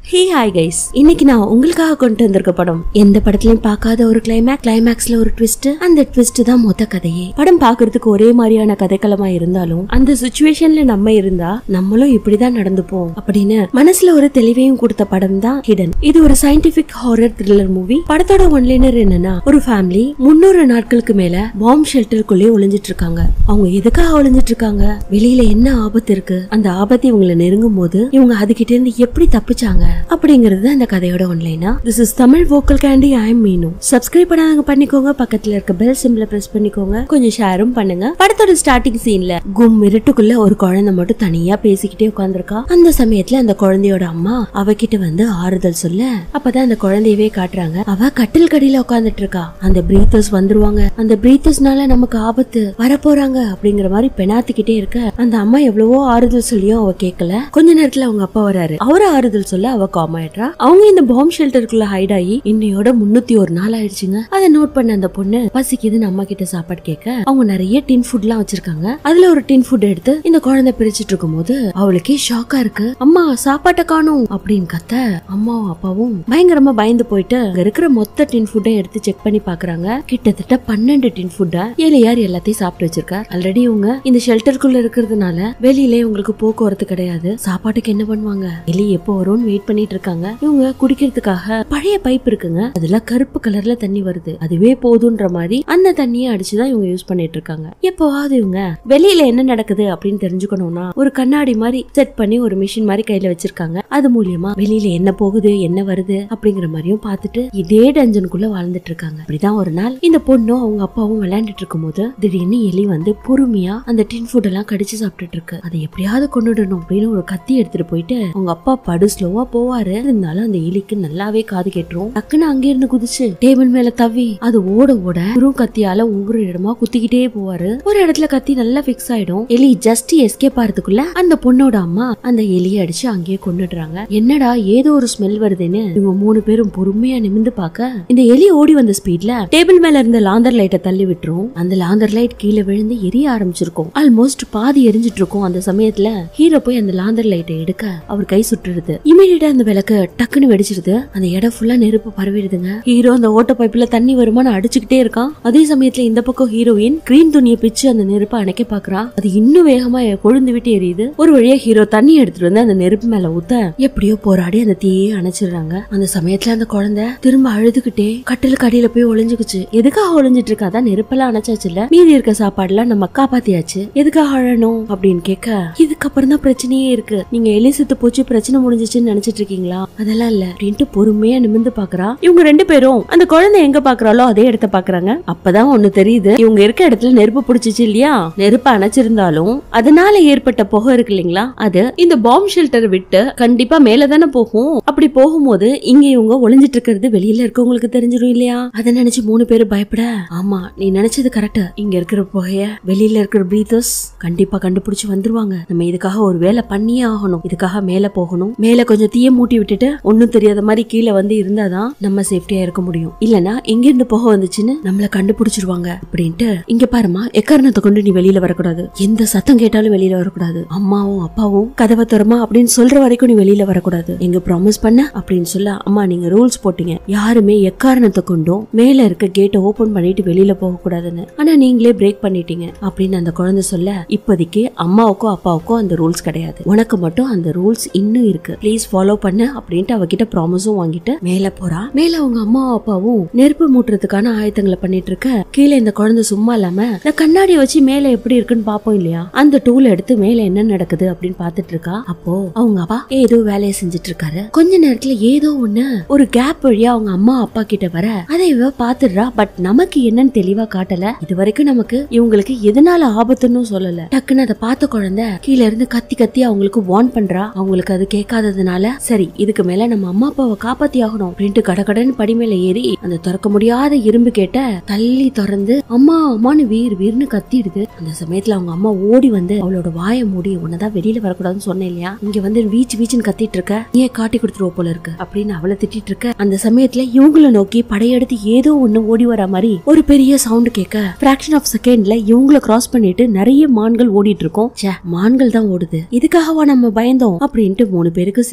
hey hi guys இன்னைக்கு நான் உங்களுக்காக கொண்டு வந்திருக்க படம் எந்த படத்துலயும் பார்க்காத ஒரு கிளைமேக்ஸ் கிளைமேக்ஸ்ல ஒரு ட்விஸ்ட் அந்த ட்விஸ்ட் தான் மொத்த கதையே படம் பார்க்கிறதுக்கு ஒரே மாதிரியான கதைக்களமா இருந்தாலும் அந்த சுச்சுவேஷன்ல நம்ம இருந்தா நம்மளும் இப்படிதான் நடந்துப்போம் அப்படின்னு மனசுல ஒரு தெளிவையும் கொடுத்த படம் தான் ஹிடன் இது ஒரு சயின்டிபிக் ஹாரர் த்ரில்லர் மூவி படத்தோட ஒன்லைனர் என்னன்னா ஒரு ஃபேமிலி முன்னூறு நாட்களுக்கு மேல பாம் ஷெல்டருக்குள்ளே ஒளிஞ்சிட்டு இருக்காங்க அவங்க எதுக்காக ஒளிஞ்சிட்டு இருக்காங்க வெளியில என்ன ஆபத்து இருக்கு அந்த ஆபத்து இவங்களை நெருங்கும் போது இவங்க அதுகிட்ட இருந்து எப்படி தப்பிச்சாங்க அப்படிங்கிறது தான் இந்த கதையோட ஒன்லைனா this is Tamil vocal candy I am Meenu subscribe பண்ணாதவங்க பண்ணிக்கோங்க பக்கத்துல இருக்க பெல் சிம்பிள பிரஸ் பண்ணிக்கோங்க கொஞ்சம் ஷேரும் பண்ணுங்க படத்தோட ஸ்டார்டிங் சீன்ல கும் இருட்டுக்குள்ள ஒரு குழந்தை மட்டும் தனியா பேசிக்கிட்டே உட்காந்துருக்கா அந்த சமயத்துல அந்த குழந்தையோட அம்மா அவகிட்ட வந்து ஆறுதல் சொல்ல அப்பதான் அந்த குழந்தையவே காட்டுறாங்க அவ கட்டில் கடியில உட்காந்துட்டு இருக்கா அந்த பிரீத்தர்ஸ் வந்துருவாங்க அந்த பிரீத்தர்ஸ்னால நமக்கு ஆபத்து வரப்போறாங்க அப்படிங்கிற மாதிரி பெனாத்திக்கிட்டே இருக்க அந்த அம்மா எவ்வளவோ ஆறுதல் சொல்லியும் அவ கேட்கல கொஞ்ச நேரத்துல அவங்க அப்பா வராரு அவரு ஆறுதல் சொல்ல அவ காம் ஆயிடுறா அவங்க இந்த பாம் ஷெல்டருக்குள்ள ஹைட் ஆகி இன்னையோட முன்னூத்தி ஒரு நாள் ஆயிடுச்சுங்க அதை நோட் பண்ண அந்த பொண்ணு பசிக்குதுன்னு அம்மா கிட்ட சாப்பாடு கேட்க அவங்க நிறைய டின் ஃபுட் எல்லாம் வச்சிருக்காங்க அதுல ஒரு டின் ஃபுட் எடுத்து இந்த குழந்தை பிரிச்சிட்டு இருக்கும் போது அவளுக்கே ஷாக்கா இருக்கு அம்மா சாப்பாட்டை காணும் அப்படின்னு கத்த அம்மாவும் அப்பாவும் பயங்கரமா பயந்து போயிட்டு அங்க இருக்கிற மொத்த டின் ஃபுட்டை எடுத்து செக் பண்ணி பாக்குறாங்க கிட்டத்தட்ட பன்னெண்டு டின் ஃபுட்டை ஏழையார் எல்லாத்தையும் சாப்பிட்டு வச்சிருக்கார் ஆல்ரெடி இவங்க இந்த ஷெல்டருக்குள்ள இருக்கிறதுனால வெளியில இவங்களுக்கு போக்குவரத்து கிடையாது சாப்பாட்டுக்கு என்ன பண்ணுவாங்க எலி எப்போ வரும்னு வெயிட் பண்ணிட்டு இருக்காங்க இவங்க குடிக்கிறதுக்காக பழைய பைப் இருக்குங்க அதுல கருப்பு கலர்ல தண்ணி வருது அதுவே போதுன்ற மாதிரி அந்த தண்ணியை அடிச்சுதான் இவங்க யூஸ் பண்ணிட்டு இருக்காங்க எப்போவாவது இவங்க வெளியில என்ன நடக்குது அப்படின்னு தெரிஞ்சுக்கணும்னா ஒரு கண்ணாடி மாதிரி செட் பண்ணி ஒரு மிஷின் மாதிரி கையில வச்சிருக்காங்க அது மூலியமா வெளியில என்ன போகுது என்ன வருது அப்படிங்கிற மாதிரியும் பார்த்துட்டு இதே டஞ்சனுக்குள்ள வாழ்ந்துட்டு இருக்காங்க அப்படிதான் ஒரு நாள் இந்த பொண்ணும் அவங்க அப்பாவும் விளையாண்டுட்டு இருக்கும்போது திடீர்னு எலி வந்து பொறுமையா அந்த டின் ஃபுட் எல்லாம் கடிச்சு சாப்பிட்டுட்டு இருக்கு அதை எப்படியாவது கொண்டுடணும் அப்படின்னு ஒரு கத்தி எடுத்துட்டு போயிட்டு அவங்க அப்பா படு ஸ்லோவா போவாரு இருந்தாலும் அந்த எலிக்கு நல்லாவே காது கேட்டுரும் டக்குன்னு அங்கே இருந்து குதிச்சு டேபிள் மேல தவி அது ஓட ஓட வெறும் கத்தியால ஒவ்வொரு இடமா குத்திக்கிட்டே போவாரு ஒரு இடத்துல கத்தி நல்லா ஃபிக்ஸ் ஆயிடும் எலி ஜஸ்ட் எஸ்கேப் ஆறதுக்குள்ள அந்த பொண்ணோட அம்மா அந்த எலியை அடிச்சு அங்கேயே கொண்டுடுறாங்க என்னடா ஏதோ ஒரு ஸ்மெல் வருதுன்னு இவங்க மூணு பேரும் பொறுமையா நிமிந்து பார்க்க இந்த எலி ஓடி வந்த ஸ்பீட்ல டேபிள் மேல இருந்த லாந்தர் லைட்டை தள்ளி விட்டுரும் அந்த லாந்தர் லைட் கீழே விழுந்து எரிய ஆரம்பிச்சிருக்கும் ஆல்மோஸ்ட் பாதி எரிஞ்சிட்டு இருக்கும் அந்த சமயத்துல ஹீரோ போய் அந்த லாந்தர் லைட்டை எடுக்க அவர் கை சுட்டுடுது இமீடியட்டா அந்த விளக்கு டக்குன்னு வெடிச்சிருது அந்த இடம் ஃபுல்லா நெருப்பு பரவிடுதுங்க ஹீரோ அந்த ஓட்ட பைப்புல தண்ணி வருமானு அடிச்சுக்கிட்டே இருக்கான் அதே சமயத்துல இந்த பக்கம் ஹீரோயின் கிரீன் துணியை பிச்சு அந்த நெருப்பை அணைக்க பாக்குறா அது இன்னும் வேகமா கொழுந்து விட்டு எரியுது ஒரு வழியா ஹீரோ தண்ணி எடுத்துட்டு வந்து அந்த நெருப்பு மேல ஊத்த எப்படியோ போராடி அந்த தீயே அணைச்சிடுறாங்க அந்த சமயத்துல அந்த குழந்தை திரும்ப அழுதுகிட்டே கட்டிலுக்கு அடியில போய் ஒளிஞ்சுக்குச்சு எதுக்காக ஒளிஞ்சிட்டு இருக்கா அதான் நெருப்பெல்லாம் அணைச்சாச்சுல மீதி இருக்க சாப்பாடுலாம் நம்ம காப்பாத்தியாச்சு எதுக்காக அழணும் அப்படின்னு கேட்க இதுக்கப்புறம் தான் பிரச்சனையே இருக்கு நீங்க எலி செத்து போச்சு பிரச்சனை முடிஞ்சிச்சுன்னு நினைச்சிட்டு இருக்கீங்களா அதெல்லாம் இல்ல அப்படின்ட்டு பொறுமையா நிமிந்து பாக்குறா இவங்க ரெண்டு பேரும் அந்த குழந்தை எங்க பாக்குறாளோ அதே இடத்த பாக்குறாங்க அப்பதான் ஒண்ணு தெரியுது இவங்க இருக்க இடத்துல நெருப்பு பிடிச்சிச்சு இல்லையா நெருப்பு அணைச்சிருந்தாலும் அதனால ஏற்பட்ட புகை இருக்கு இல்லைங்களா அது இந்த பாம் ஷெல்டர் விட்டு கண்டிப்பா மேல தானே போகும் அப்படி போகும்போது இங்க இவங்க ஒளிஞ்சிட்டு இருக்கிறது வெளியில இருக்கவங்களுக்கு தெரிஞ்சிடும் இல்லையா அதை நினைச்சு மூணு பேரும் பயப்பட ஆமா நீ நினைச்சது கரெக்ட் இங்க இருக்கிற புகைய வெளியில இருக்கிற பிரீத்தர்ஸ் கண்டிப்பா கண்டுபிடிச்சு வந்துருவாங்க நம்ம இதுக்காக ஒரு வேலை பண்ணியே ஆகணும் இதுக்காக மேல போகணும் மேல கொஞ்சம் தீய மூட்டி விட்டுட்டு ஒண்ணும் தெரியாத மாதிரி கீழே வந்து இருந்தாதான் நம்ம சேஃப்டியா இருக்க முடியும் இல்லனா எங்க இருந்து புகை வந்துச்சுன்னு நம்மள கண்டுபிடிச்சிருவாங்க அப்படின்ட்டு இங்க பாருமா எக்காரணத்தை கொண்டு நீ வெளியில வரக்கூடாது எந்த சத்தம் கேட்டாலும் வெளியில வரக்கூடாது அம்மாவும் அப்பாவும் கதவை திறமா அப்படின்னு சொல்ற வரைக்கும் நீ வெளியில வரக்கூடாது எங்க ப்ராமிஸ் பண்ண அப்படின்னு சொல்ல அம்மா நீங்க ரூல்ஸ் போட்டீங்க யாருமே எக்காரணத்தை கொண்டும் மேல இருக்க கேட்டை ஓபன் பண்ணிட்டு வெளியில போக கூடாதுன்னு ஆனா நீங்களே பிரேக் பண்ணிட்டீங்க அப்படின்னு அந்த குழந்தை சொல்ல இப்போதைக்கு அம்மாவுக்கும் அப்பாவுக்கும் அந்த ரூல்ஸ் கிடையாது உனக்கு மட்டும் அந்த ரூல்ஸ் இன்னும் இருக்கு ப்ளீஸ் ஃபாலோ பண்ணு அப்படின்ட்டு அவகிட்ட ப்ராமிஸும் வாங்கிட்டு மேல போறா மேல அவங்க அம்மாவும் அப்பாவும் நெருப்பு மூட்டுறதுக்கான ஆயத்தங்களை பண்ணிட்டு இருக்க கீழே இந்த குழந்தை சும்மா இல்லாம இந்த கண்ணாடியை வச்சு மேல எப்படி இருக்குன்னு பாப்போம் இல்லையா அந்த டூல் எடுத்து மேல என்ன நடக்குது அப்படின்னு பாத்துட்டு இருக்கா அப்போ அவங்க அப்பா ஏதோ வேலையை செஞ்சுட்டு இருக்காரு கொஞ்ச நேரத்துல ஏதோ ஒண்ணு ஒரு கேப் வழியா அவங்க அம்மா அப்பா கிட்ட வர அதை இவ பாத்துடுறா பட் நமக்கு என்னன்னு தெளிவா காட்டல இது வரைக்கும் நமக்கு இவங்களுக்கு எதனால ஆபத்துன்னு சொல்லல டக்குன்னு அதை பார்த்த குழந்தை கீழ இருந்து கத்தி கத்தி அவங்களுக்கு வார்ன் பண்றா அவங்களுக்கு அது கேட்காததுனால சரி இதுக்கு மேல நம்ம அம்மா அப்பாவை காப்பாத்தி ஆகணும் அப்படின்ட்டு கடகடன்னு படி மேல ஏறி அந்த திறக்க முடியாத இரும்பு கேட்ட தள்ளி திறந்து அம்மா அம்மான்னு வீர் வீர்னு கத்திடுது அந்த சமயத்துல அவங்க அம்மா ஓடி வந்து அவளோட வாயை மூடி உன்னதான் வெளியில வரக்கூடாதுன்னு சொன்னேன் இல்லையா இங்க வந்து வீச்சு வீச்சுன்னு கத்திட்டு இருக்க ஏன் காட்டி கொடுத்துருவ போல இருக்கு அப்படின்னு அவளை திட்டிட்டு இருக்க அந்த சமயத்துல இவங்கள நோக்கி படையெடுத்து ஏதோ ஒண்ணு ஓடி வர மாதிரி ஒரு பெரிய சவுண்ட் கேட்க பிராக்ஷன் ஆஃப் செகண்ட்ல இவங்கள கிராஸ் பண்ணிட்டு நிறைய மான்கள் ஓடிட்டு இருக்கோம் ச்சே மான்கள் தான் ஓடுது இதுக்காகவா நம்ம பயந்தோம் அப்படின்ட்டு மூணு பேருக்கு சிரிப்பும் வந்துருது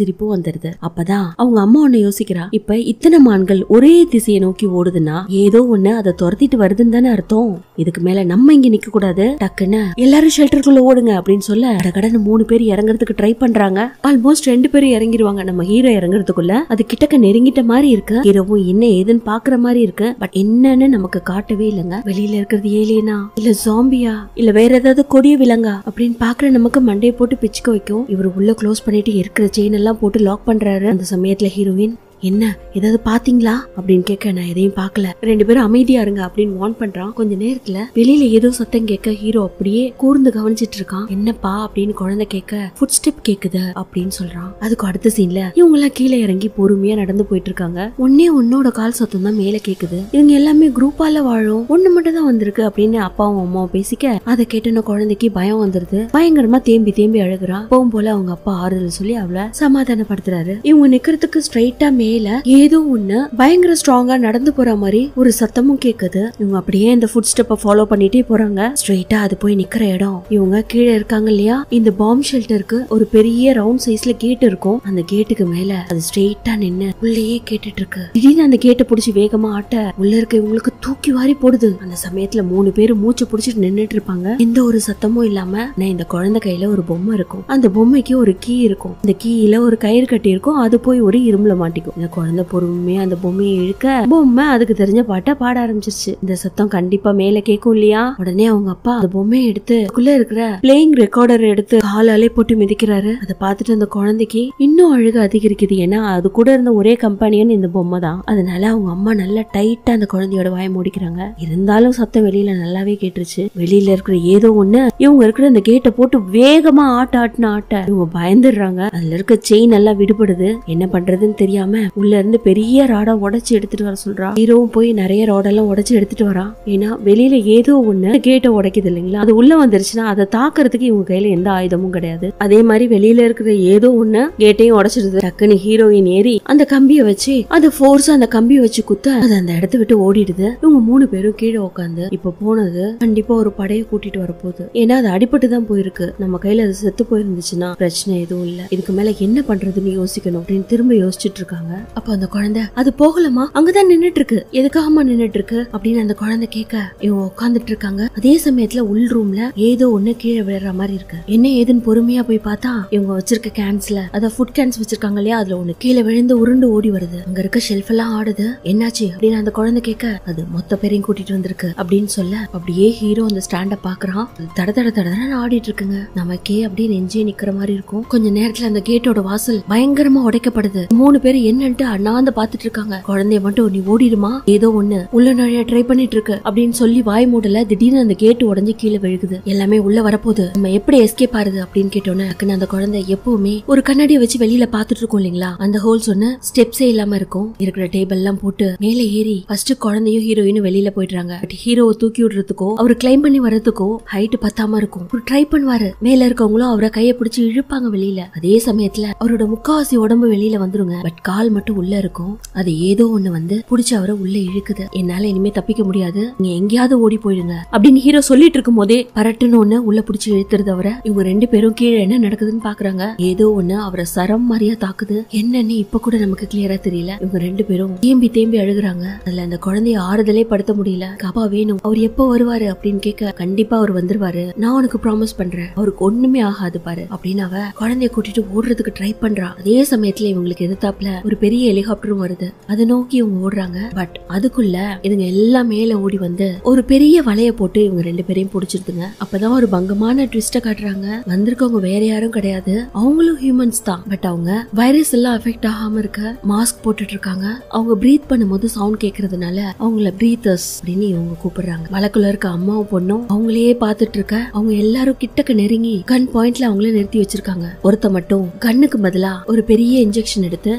வந்துருது அப்பதான் அவங்க அம்மா ஒண்ணு யோசிக்கிறா இப்ப இத்தனை மான்கள் ஒரே திசையை நோக்கி ஓடுதுன்னா ஏதோ ஒண்ணு அதை துரத்திட்டு வருதுன்னு தானே அர்த்தம் இதுக்கு மேல நம்ம இங்க நிக்க கூடாது டக்குன்னு எல்லாரும் ஷெல்டருக்குள்ள ஓடுங்க அப்படின்னு சொல்ல கடன்னு மூணு பேர் இறங்குறதுக்கு ட்ரை பண்றாங்க ஆல்மோஸ்ட் ரெண்டு பேரும் இறங்கிடுவாங்க நம்ம ஹீரோ இறங்குறதுக்குள்ள அது கிட்டக்க நெருங்கிட்ட மாதிரி இருக்கு ஹீரோவும் என்ன ஏதுன்னு பாக்குற மாதிரி இருக்கு பட் என்னன்னு நமக்கு காட்டவே இல்லைங்க வெளியில இருக்கிறது ஏலியனா இல்ல ஜாம்பியா இல்ல வேற ஏதாவது கொடிய விலங்கா அப்படின்னு பாக்குற நமக்கு மண்டையை போட்டு பிச்சுக்க வைக்கும் இவர் உள்ள க்ளோஸ் பண்ணிட்டு இருக்கிற செயின் எல்லாம் போட்டு லாக் பண்றாரு அந்த சமயத்துல ஹீரோயின் என்ன ஏதாவது பாத்தீங்களா அப்படின்னு கேட்க நான் எதையும் பார்க்கல ரெண்டு பேரும் அமைதியா இருங்க அப்படின்னு வார்ன் பண்றான் கொஞ்ச நேரத்துல வெளியில ஏதோ சத்தம் கேட்க ஹீரோ அப்படியே கூர்ந்து கவனிச்சிட்டு இருக்கான் என்னப்பா அப்படின்னு குழந்தை கேட்க ஃபுட் ஸ்டெப் கேக்குது அப்படின்னு சொல்றான் அதுக்கு அடுத்த சீன்ல இவங்க எல்லாம் கீழே இறங்கி பொறுமையா நடந்து போயிட்டு இருக்காங்க ஒன்னே உன்னோட கால் சத்தம் தான் மேல கேக்குது இவங்க எல்லாமே குரூப்பால வாழும் ஒண்ணு மட்டும் தான் வந்திருக்கு அப்படின்னு அப்பாவும் அம்மாவும் பேசிக்க அதை கேட்டுன குழந்தைக்கு பயம் வந்துருது பயங்கரமா தேம்பி தேம்பி அழுகுறா போகும் போல அவங்க அப்பா ஆறுதல் சொல்லி அவளை சமாதானப்படுத்துறாரு இவங்க நிக்கிறதுக்கு ஸ்ட்ரைட்டா மேல ஏதோ ஒண்ணு பயங்கர ஸ்ட்ராங்கா நடந்து போற மாதிரி ஒரு சத்தமும் கேக்குது இவங்க அப்படியே இந்த ஃபுட் ஸ்டெப்ப ஃபாலோ பண்ணிட்டே போறாங்க ஸ்ட்ரைட்டா அது போய் நிக்கிற இடம் இவங்க கீழே இருக்காங்க இல்லையா இந்த பாம் ஷெல்டருக்கு ஒரு பெரிய ரவுண்ட் சைஸ்ல கேட் இருக்கும் அந்த கேட்டுக்கு மேல அது ஸ்ட்ரெயிட்டா நின்னு உள்ளேயே கேட்டுட்டு இருக்கு திடீர்னு அந்த கேட்டை புடிச்சு வேகமா ஆட்ட உள்ள இருக்க இவங்களுக்கு தூக்கி வாரி போடுது அந்த சமயத்துல மூணு பேர் மூச்சு புடிச்சிட்டு நின்னுட்டு இருப்பாங்க எந்த ஒரு சத்தமும் இல்லாம நான் இந்த குழந்தை கையில ஒரு பொம்மை இருக்கும் அந்த பொம்மைக்கு ஒரு கீ இருக்கும் அந்த கீயில ஒரு கயிறு கட்டி இருக்கும் அது போய் ஒரு இரும்புல மாட்டிக்கும் இந்த குழந்தை பொறுமையா அந்த பொம்மையை இழுக்க பொம்மை அதுக்கு தெரிஞ்ச பாட்டை பாட ஆரம்பிச்சிருச்சு இந்த சத்தம் கண்டிப்பா மேல கேட்கும் இல்லையா உடனே அவங்க அப்பா அந்த பொம்மையை எடுத்து அதுக்குள்ள இருக்கிற பிளேயிங் ரெக்கார்டர் எடுத்து காலாலே போட்டு மிதிக்கிறாரு அதை பார்த்துட்டு அந்த குழந்தைக்கு இன்னும் அழுக அதிகரிக்குது ஏன்னா அது கூட இருந்த ஒரே கம்பெனியன் இந்த பொம்மை தான் அதனால அவங்க அம்மா நல்லா டைட்டா அந்த குழந்தையோட வாயை மூடிக்கிறாங்க இருந்தாலும் சத்தம் வெளியில நல்லாவே கேட்டுருச்சு வெளியில இருக்கிற ஏதோ ஒண்ணு இவங்க இருக்கிற அந்த கேட்டை போட்டு வேகமா ஆட்ட ஆட்டுன ஆட்ட இவங்க பயந்துடுறாங்க அதுல இருக்க செயின் எல்லாம் விடுபடுது என்ன பண்றதுன்னு தெரியாம உள்ள இருந்து பெரிய ராடா உடைச்சு எடுத்துட்டு வர சொல்றா ஹீரோவும் போய் நிறைய ராடெல்லாம் உடைச்சு எடுத்துட்டு வரான் ஏன்னா வெளியில ஏதோ ஒண்ணு கேட்டை உடைக்குது இல்லைங்களா அது உள்ள வந்துருச்சுன்னா அதை தாக்குறதுக்கு இவங்க கையில எந்த ஆயுதமும் கிடையாது அதே மாதிரி வெளியில இருக்கிற ஏதோ ஒண்ணு கேட்டையும் உடைச்சிடுது டக்குன்னு ஹீரோயின் ஏறி அந்த கம்பியை வச்சு அந்த ஃபோர்ஸ் அந்த கம்பியை வச்சு குத்த அது அந்த இடத்த விட்டு ஓடிடுது இவங்க மூணு பேரும் கீழே உட்காந்து இப்ப போனது கண்டிப்பா ஒரு படையை கூட்டிட்டு வரப்போகுது ஏன்னா அது அடிபட்டு தான் போயிருக்கு நம்ம கையில அது செத்து போயிருந்துச்சுன்னா பிரச்சனை எதுவும் இல்ல இதுக்கு மேல என்ன பண்றதுன்னு யோசிக்கணும் அப்படின்னு திரும்ப யோசிச்சுட்டு இருக்காங்க அப்ப அந்த குழந்தை அது போகலமா அங்கதான் நின்னுட்டு இருக்கு எதுக்காகமா நின்னுட்டு இருக்கு அப்படின்னு அந்த குழந்தை கேட்க இவங்க உட்காந்துட்டு இருக்காங்க அதே சமயத்துல உள் ரூம்ல ஏதோ ஒண்ணு கீழே விழுற மாதிரி இருக்கு என்ன ஏதுன்னு பொறுமையா போய் பார்த்தா இவங்க வச்சிருக்க கேன்ஸ்ல அத ஃபுட் கேன்ஸ் வச்சிருக்காங்க இல்லையா அதுல ஒண்ணு கீழே விழுந்து உருண்டு ஓடி வருது அங்க இருக்க ஷெல்ஃப் எல்லாம் ஆடுது என்னாச்சு அப்படின்னு அந்த குழந்தை கேட்க அது மொத்த பேரையும் கூட்டிட்டு வந்திருக்கு அப்படின்னு சொல்ல அப்படியே ஹீரோ அந்த ஸ்டாண்ட பாக்குறான் அது தட தட தடன்னு ஆடிட்டு இருக்குங்க நமக்கே அப்படியே நெஞ்சே நிக்கிற மாதிரி இருக்கும் கொஞ்ச நேரத்துல அந்த கேட்டோட வாசல் பயங்கரமா உடைக்கப்படுது மூணு பேர் என்னன்ட்டு அண்ணாந்து பாத்துட்டு இருக்காங்க குழந்தைய மட்டும் நீ ஓடிடுமா ஏதோ ஒண்ணு உள்ள நுழைய ட்ரை பண்ணிட்டு இருக்கு அப்படின்னு சொல்லி வாய் மூடல திடீர்னு அந்த கேட்டு உடஞ்சு கீழே விழுகுது எல்லாமே உள்ள வரப்போகுது நம்ம எப்படி எஸ்கேப் ஆறுது அப்படின்னு கேட்டோன்னே டக்குன்னு அந்த குழந்தை எப்பவுமே ஒரு கண்ணாடியை வச்சு வெளியில பாத்துட்டு இருக்கோம் இல்லைங்களா அந்த ஹோல்ஸ் ஒண்ணு ஸ்டெப்ஸே இல்லாம இருக்கும் இருக்கிற டேபிள் எல்லாம் போட்டு மேலே ஏறி ஃபர்ஸ்ட் குழந்தையும் ஹீரோயினும் வெளியில போயிடுறாங்க பட் ஹீரோவை தூக்கி விடுறதுக்கோ அவர் கிளைம் பண்ணி வர்றதுக்கோ ஹைட் பத்தாம இருக்கும் ஒரு ட்ரை பண்ணுவாரு மேல இருக்கவங்களும் அவரை கைய பிடிச்சு இழுப்பாங்க வெளியில அதே சமயத்துல அவரோட முக்காவாசி உடம்பு வெளியில வந்துருங்க பட் கால் மட்டும் உள்ள இருக்கும் அது ஏதோ ஒண்ணு வந்து புடிச்சு அவரை உள்ள இழுக்குது என்னால இனிமே தப்பிக்க முடியாது நீங்க எங்கேயாவது ஓடி போயிடுங்க அப்படின்னு ஹீரோ சொல்லிட்டு இருக்கும் போதே பரட்டுன்னு ஒண்ணு உள்ள புடிச்சு இழுத்துறது அவரை இவங்க ரெண்டு பேரும் கீழே என்ன நடக்குதுன்னு பாக்குறாங்க ஏதோ ஒண்ணு அவரை சரம் மாதிரியா தாக்குது என்னன்னு இப்ப கூட நமக்கு கிளியரா தெரியல இவங்க ரெண்டு பேரும் தேம்பி தேம்பி அழுகுறாங்க அதுல அந்த குழந்தைய ஆறுதலே படுத்த முடியல அப்பா வேணும் அவர் எப்போ வருவாரு அப்படின்னு கேட்க கண்டிப்பா அவர் வந்துருவாரு நான் உனக்கு ப்ராமிஸ் பண்றேன் அவருக்கு ஒண்ணுமே ஆகாது பாரு அப்படின்னு அவ குழந்தைய கூட்டிட்டு ஓடுறதுக்கு ட்ரை பண்றா அதே சமயத்துல இவங்களுக்கு எதிர்த்தாப்புல ஒரு பெரிய ஹெலிகாப்டரும் வருது அதை நோக்கி இவங்க ஓடுறாங்க பட் அதுக்குள்ள இதுங்க எல்லாம் மேல ஓடி வந்து ஒரு பெரிய வலைய போட்டு இவங்க ரெண்டு பேரையும் பிடிச்சிருதுங்க அப்பதான் ஒரு பங்கமான ட்விஸ்ட காட்டுறாங்க வந்திருக்கவங்க வேற யாரும் கிடையாது அவங்களும் ஹியூமன்ஸ் தான் பட் அவங்க வைரஸ் எல்லாம் அஃபெக்ட் ஆகாம இருக்க மாஸ்க் போட்டுட்டு இருக்காங்க அவங்க பிரீத் பண்ணும்போது சவுண்ட் கேக்குறதுனால அவங்கள பிரீத்தர்ஸ் அப்படின்னு இவங்க கூப்பிடுறாங்க வழக்குள்ள இருக்க அம்மாவும் பொண்ணும் அவங்களையே பார்த்துட்டு இருக்க அவங்க எல்லாரும் கிட்டக்க நெருங்கி கன் பாயிண்ட்ல அவங்கள நிறுத்தி வச்சிருக்காங்க ஒருத்த மட்டும் கண்ணுக்கு பதிலா ஒரு பெரிய இன்ஜெக்ஷன் எடுத்து ஹீரோயினுக்கு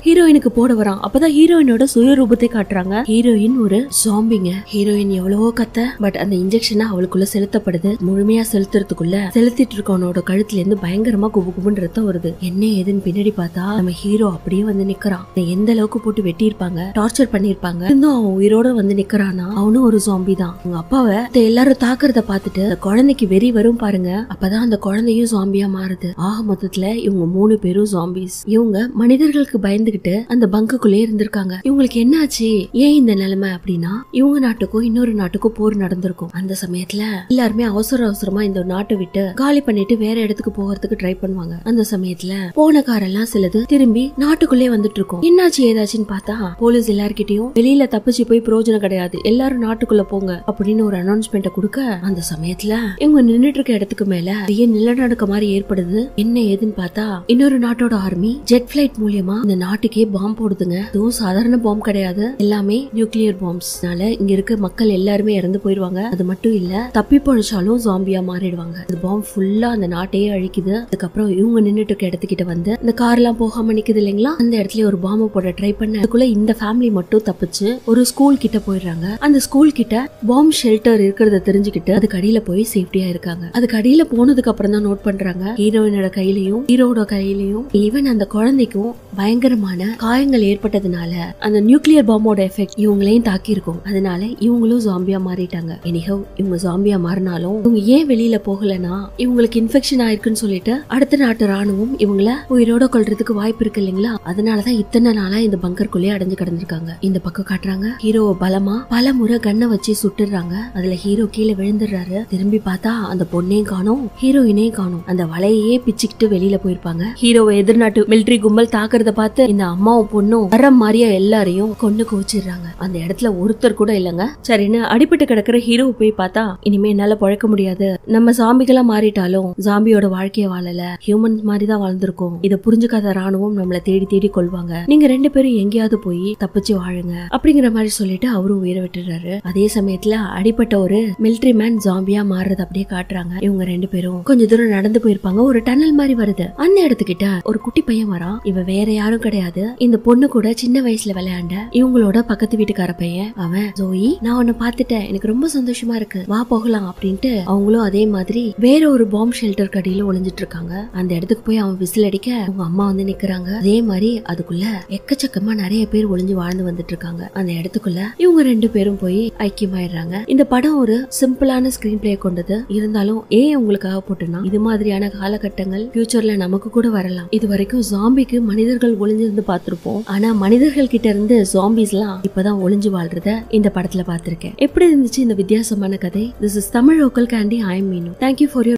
அவனுக்கு போட வரான் அப்பதான் ஹீரோயினோட சுயரூபத்தை காட்டுறாங்க ஹீரோயின் ஒரு ஜாம்பிங்க ஹீரோயின் எவ்வளவோ கத்த பட் அந்த இன்ஜெக்ஷன் அவளுக்குள்ள செலுத்தப்படுது முழுமையா செலுத்துறதுக்குள்ள செலுத்திட்டு இருக்கவனோட கழுத்துல இருந்து பயங்கரமா குபு குபுன்னு ரத்தம் வருது என்ன ஏதுன்னு பின்னாடி பார்த்தா நம்ம ஹீரோ அப்படியே வந்து நிக்கிறான் இதை எந்த அளவுக்கு போட்டு வெட்டியிருப்பாங்க டார்ச்சர் பண்ணிருப்பாங்க இருந்தும் அவன் உயிரோட வந்து நிக்கிறானா அவனும் ஒரு ஜாம்பி தான் உங்க அப்பாவை இந்த எல்லாரும் தாக்குறத பார்த்துட்டு அந்த குழந்தைக்கு வெறி வரும் பாருங்க அப்பதான் அந்த குழந்தையும் ஜாம்பியா மாறுது ஆக மொத்தத்துல இவங்க மூணு பேரும் ஜாம்பிஸ் இவங்க மனிதர்களுக்கு பயந்துகிட்டு அந்த பங்குக்குள்ளே இருந்திருக்காங்க இவங்களுக்கு என்ன ஆச்சு ஏன் இந்த நிலைமை அப்படின்னா இவங்க நாட்டுக்கும் இன்னொரு நாட்டுக்கும் போர் நடந்திருக்கும் அந்த சமயத்துல எல்லாருமே அவசர அவசரமா இந்த நாட்டை விட்டு காலி பண்ணிட்டு வேற இடத்துக்கு போகிறதுக்கு ட்ரை பண்ணுவாங்க அந்த சமயத்துல போன காரெல்லாம் சிலது திரும்பி நாட்டுக்குள்ளே வந்துட்டு இருக்கும் என்னாச்சு ஏதாச்சுன்னு பார்த்தா போலீஸ் எல்லார்கிட்டயும் வெளியில தப்பிச்சு போய் பிரயோஜனம் கிடையாது எல்லாரும் நாட்டுக்குள்ள போங்க அப்படின்னு ஒரு அனௌன்ஸ்மெண்ட்டை கொடுக்க அந்த சமயத்துல இவங்க நின்னுட்டு இருக்க இடத்துக்கு மேல பெரிய நிலநடுக்க மாதிரி ஏற்படுது என்ன ஏதுன்னு பார்த்தா இன்னொரு நாட்டோட ஆர்மி ஜெட் பிளைட் மூலியமா இந்த நாட்டுக்கே பாம்பு போடுதுங்க இதுவும் சாதாரண பாம்பு கிடையாது எல்லாமே நியூக்ளியர் பாம்ஸ்னால இங்க இருக்க மக்கள் எல்லாருமே இறந்து போயிருவாங்க அது மட்டும் இல்ல தப்பி பொழிச்சாலும் ஜாம்பியா மாறிடுவாங்க அந்த பாம்பு ஃபுல்லா அந்த நாட்டையே அழிக்குது அதுக்கப்புறம் இவங்க நின்னுட்டு இருக்க இடத்துக்கிட்ட வந்து இந்த கார் எல்லாம் போகாம நிக்குது இல்லைங்களா அந்த இடத்துல ஒரு பாம்பு போட ட்ரை பண்ண அதுக்குள்ள இந்த ஃபேமிலி மட்டும் தப்பிச்சு ஒரு ஸ்கூல் கிட்ட போயிடுறாங்க அந்த ஸ்கூல் கிட்ட பாம்பு ஷெல்டர் இருக்கிறத தெரிஞ்சுக்கிட்டு அதுக்கு அடியில போய் சேஃப்டியா இருக்காங்க அதுக்கு அடியில போனதுக்கு அப்புறம் தான் நோட் பண்றாங்க ஹீரோயினோட கையிலயும் ஹீரோட கையிலயும் ஈவன் அந்த குழந்தைக்கும் பயங்கரமான காயங்கள் ஏற்பட்டதுனால அந்த நியூக்ளியர் பாம்போட எஃபெக்ட் இவங்களையும் தாக்கி இருக்கும் அதனால இவங்களும் ஜாம்பியா மாறிட்டாங்க எனிஹவ் இவங்க ஜாம்பியா மாறினாலும் இவங்க ஏன் வெளியில போகலனா இவங்களுக்கு இன்ஃபெக்ஷன் ஆயிருக்குன்னு சொல்லிட்டு அடுத்த நாட்டு ராணுவம் இவங்கள உயிரோட கொல்றதுக்கு வாய்ப்பு இருக்கு இல்லைங்களா அதனாலதான் இத்தனை நாளா இந்த பங்கருக்குள்ளே அடைஞ்சு கிடந்திருக்காங்க இந்த பக்கம் காட்டுறாங்க ஹீரோவை பலமா பல முறை கண்ணை வச்சு சுட்டுறாங்க அதுல ஹீரோ கீழே விழுந்துடுறாரு திரும்பி பார்த்தா அந்த பொண்ணையும் காணும் ஹீரோயினையும் காணும் அந்த வலையே பிச்சுக்கிட்டு வெளியில போயிருப்பாங்க ஹீரோவை எதிர்நாட்டு மிலிட்டரி கும்பல் தாக்குறத பார்த்து இந்த அம்மாவும் பொண்ணும் வர மாதிரியா எல்லாரையும் கொண்டு குவிச்சிடுறாங்க அந்த இடத்துல ஒருத்தர் கூட இல்லங்க சரின்னு அடிபட்டு கிடக்குற ஹீரோ போய் பார்த்தா இனிமே என்னால பழக்க முடியாது நம்ம ஜாம்பிகளா மாறிட்டாலும் ஜாம்பியோட வாழ்க்கைய வாழல ஹியூமன் மாதிரி தான் வாழ்ந்திருக்கோம் இதை புரிஞ்சுக்காத ராணுவம் நம்மள தேடி தேடி கொள்வாங்க நீங்க ரெண்டு பேரும் எங்கேயாவது போய் தப்பிச்சு வாழுங்க அப்படிங்கிற மாதிரி சொல்லிட்டு அவரும் உயிரை விட்டுறாரு அதே சமயத்துல அடிப்பட்ட ஒரு மிலிட்டரி மேன் ஜாம்பியா மாறுறது அப்படியே காட்டுறாங்க இவங்க ரெண்டு பேரும் கொஞ்ச தூரம் நடந்து போயிருப்பாங்க ஒரு டனல் மாதிரி வருது அந்த இடத்துக்கிட்ட ஒரு குட்டி பையன் வரான் இவ வேற யாரும் கிடையாது இந்த பொண்ணு கூட சின்ன வயசுல விளையாண்ட இவங்களோட பக்கத்து வீட்டுக்கார பையன் அவன் ஜோயி நான் உன்னை பார்த்துட்டேன் எனக்கு ரொம்ப சந்தோஷமா இருக்கு வா போகலாம் அப்படின்ட்டு அவங்களும் அதே மாதிரி வேற ஒரு பாம்பு ஷெல்டர் கடியில ஒளிஞ்சிட்டு இருக்காங்க அந்த இடத்துக்கு போய் அவன் விசில் அடிக்க அவங்க அம்மா வந்து நிக்கிறாங்க அதே மாதிரி அதுக்குள்ள எக்கச்சக்கமா நிறைய பேர் ஒளிஞ்சு வாழ்ந்து வந்துட்டு இருக்காங்க அந்த இடத்துக்குள்ள இவங்க ரெண்டு பேரும் போய் ஐக்கியமாயிடுறாங்க இந்த படம் ஒரு சிம்பிளான ஸ்கிரீன் பிளே கொண்டது இருந்தாலும் ஏன் உங்களுக்காக போட்டுனா இது மாதிரியான காலகட்டங்கள் ஃபியூச்சர்ல நமக்கு கூட வரலாம் இது வரைக்கும் ஜாம்பிக்கு மனிதர்கள் ஒளிஞ்சிருந்து பார்த்திருப்போம் ஆனா மனிதர்கள் கிட்ட இருந்து ஜாம்பிஸ் எல்லாம் இப்பதான் ஒளிஞ்சு வாழ்றத இந்த படத்துல பார்த்திருக்கேன் எப்படி இருந்துச்சு இந்த வித்தியாசமான கதை this is Tamil local candy I Meenu thank you for your